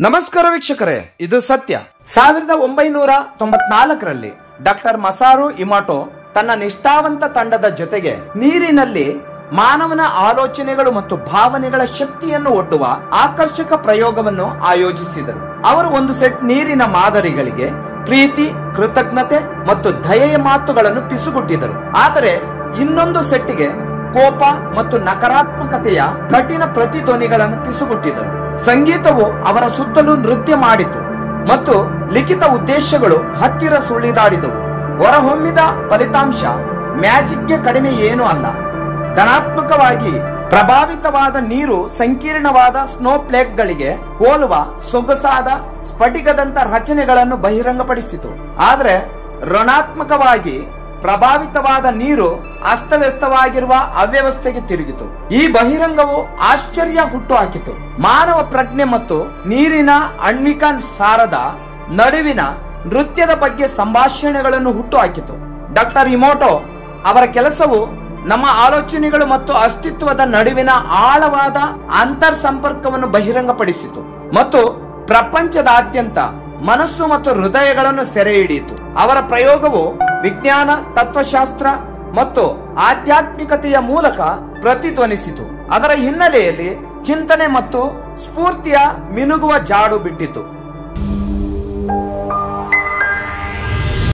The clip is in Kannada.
ನಮಸ್ಕಾರ ವೀಕ್ಷಕರೇ ಇದು ಸತ್ಯ ಸಾವಿರದ ಒಂಬೈನೂರ ತೊಂಬತ್ನಾಲ್ಕರಲ್ಲಿ ಡಾಕ್ಟರ್ ಮಸಾರು ಇಮಾಟೋ ತನ್ನ ನಿಷ್ಠಾವಂತ ತಂಡದ ಜೊತೆಗೆ ನೀರಿನಲ್ಲಿ ಮಾನವನ ಆಲೋಚನೆಗಳು ಮತ್ತು ಭಾವನೆಗಳ ಶಕ್ತಿಯನ್ನು ಒಡ್ಡುವ ಆಕರ್ಷಕ ಪ್ರಯೋಗವನ್ನು ಆಯೋಜಿಸಿದರು ಅವರು ಒಂದು ಸೆಟ್ ನೀರಿನ ಮಾದರಿಗಳಿಗೆ ಪ್ರೀತಿ ಕೃತಜ್ಞತೆ ಮತ್ತು ದಯೆಯ ಮಾತುಗಳನ್ನು ಪಿಸುಗುಟ್ಟಿದರು ಆದರೆ ಇನ್ನೊಂದು ಸೆಟ್ಗೆ ಕೋಪ ಮತ್ತು ನಕಾರಾತ್ಮಕತೆಯ ಕಠಿಣ ಪ್ರತಿಧ್ವನಿಗಳನ್ನು ಪಿಸುಗುಟ್ಟಿದರು ಸಂಗೀತವು ಅವರ ಸುತ್ತಲೂ ನೃತ್ಯ ಮಾಡಿತು ಮತ್ತು ಲಿಖಿತ ಉದ್ದೇಶಗಳು ಹತ್ತಿರ ಸುಳಿದಾಡಿದವು ಹೊರಹೊಮ್ಮಿದ ಫಲಿತಾಂಶ ಮ್ಯಾಜಿಕ್ಗೆ ಕಡಿಮೆ ಏನೂ ಅಲ್ಲ ಧನಾತ್ಮಕವಾಗಿ ಪ್ರಭಾವಿತವಾದ ನೀರು ಸಂಕೀರ್ಣವಾದ ಸ್ನೋ ಗಳಿಗೆ ಹೋಲುವ ಸೊಗಸಾದ ಸ್ಫಟಿಕದಂತ ರಚನೆಗಳನ್ನು ಬಹಿರಂಗಪಡಿಸಿತು ಆದರೆ ಋಣಾತ್ಮಕವಾಗಿ ಪ್ರಭಾವಿತವಾದ ನೀರು ಅಸ್ತವ್ಯಸ್ತವಾಗಿರುವ ಅವ್ಯವಸ್ಥೆಗೆ ತಿರುಗಿತು ಈ ಬಹಿರಂಗವು ಆಶ್ಚರ್ಯ ಹುಟ್ಟು ಹಾಕಿತು ಮಾನವ ಪ್ರಜ್ಞೆ ಮತ್ತು ನೀರಿನ ಅಣ್ವಿಕ ಸಾರದ ನಡುವಿನ ನೃತ್ಯದ ಬಗ್ಗೆ ಸಂಭಾಷಣೆಗಳನ್ನು ಹುಟ್ಟು ಹಾಕಿತು ಡಾಕ್ಟರ್ ಇಮೋಟೋ ಅವರ ಕೆಲಸವು ನಮ್ಮ ಆಲೋಚನೆಗಳು ಮತ್ತು ಅಸ್ತಿತ್ವದ ನಡುವಿನ ಆಳವಾದ ಅಂತರ್ ಸಂಪರ್ಕವನ್ನು ಬಹಿರಂಗಪಡಿಸಿತು ಮತ್ತು ಪ್ರಪಂಚದಾದ್ಯಂತ ಮನಸ್ಸು ಮತ್ತು ಹೃದಯಗಳನ್ನು ಸೆರೆ ಹಿಡಿಯಿತು ಅವರ ಪ್ರಯೋಗವು ವಿಜ್ಞಾನ ತತ್ವಶಾಸ್ತ್ರ ಮತ್ತು ಆಧ್ಯಾತ್ಮಿಕತೆಯ ಮೂಲಕ ಪ್ರತಿಧ್ವನಿಸಿತು ಅದರ ಹಿನ್ನೆಲೆಯಲ್ಲಿ ಚಿಂತನೆ ಮತ್ತು ಸ್ಫೂರ್ತಿಯ ಮಿನುಗುವ ಜಾಡು ಬಿಟ್ಟಿತು